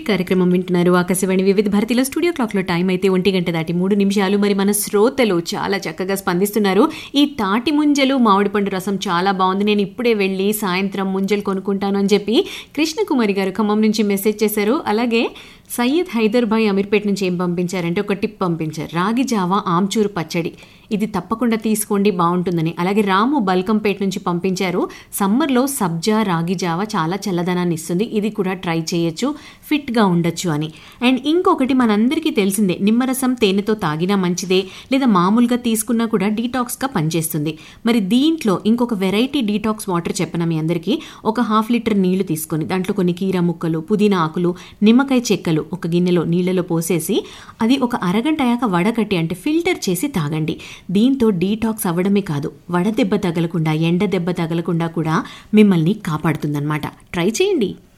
కార్యక్రమం వింటున్నారు ఆకాశవాణి వివిధ భారతిలో స్టూడియో క్లాక్లో టైం అయితే ఒంటి గంట దాటి మూడు నిమిషాలు మరి మన శ్రోతలు చాలా చక్కగా స్పందిస్తున్నారు ఈ తాటి ముంజలు మామిడి పండు రసం చాలా బాగుంది నేను ఇప్పుడే వెళ్ళి సాయంత్రం ముంజలు కొనుక్కుంటాను అని చెప్పి కృష్ణకుమారి గారు ఖమ్మం నుంచి మెసేజ్ చేశారు అలాగే సయ్యద్ హైదర్ భాయ్ అమీర్పేట నుంచి ఏం పంపించారంటే ఒక టిప్ పంపించారు రాగి జావా ఆమ్చూరు పచ్చడి ఇది తప్పకుండా తీసుకోండి బాగుంటుందని అలాగే రాము బల్కంపేట నుంచి పంపించారు సమ్మర్లో సబ్జా రాగి జావా చాలా చల్లదనాన్ని ఇస్తుంది ఇది కూడా ట్రై చేయొచ్చు ఫిట్గా ఉండొచ్చు అని అండ్ ఇంకొకటి మనందరికీ తెలిసిందే నిమ్మరసం తేనెతో తాగినా మంచిదే లేదా మామూలుగా తీసుకున్నా కూడా డీటాక్స్గా పనిచేస్తుంది మరి దీంట్లో ఇంకొక వెరైటీ డీటాక్స్ వాటర్ చెప్పిన మీ అందరికీ ఒక హాఫ్ లీటర్ నీళ్లు తీసుకొని దాంట్లో కొన్ని కీర ముక్కలు పుదీనా ఆకులు నిమ్మకాయ చెక్కలు ఒక గిన్నెలో నీళ్ళలో పోసేసి అది ఒక అరగంట అయ్యాక వడకట్టి అంటే ఫిల్టర్ చేసి తాగండి దీంతో డీటాక్స్ అవ్వడమే కాదు వడదెబ్బ తగలకుండా ఎండ దెబ్బ తగలకుండా కూడా మిమ్మల్ని కాపాడుతుందన్నమాట ట్రై చేయండి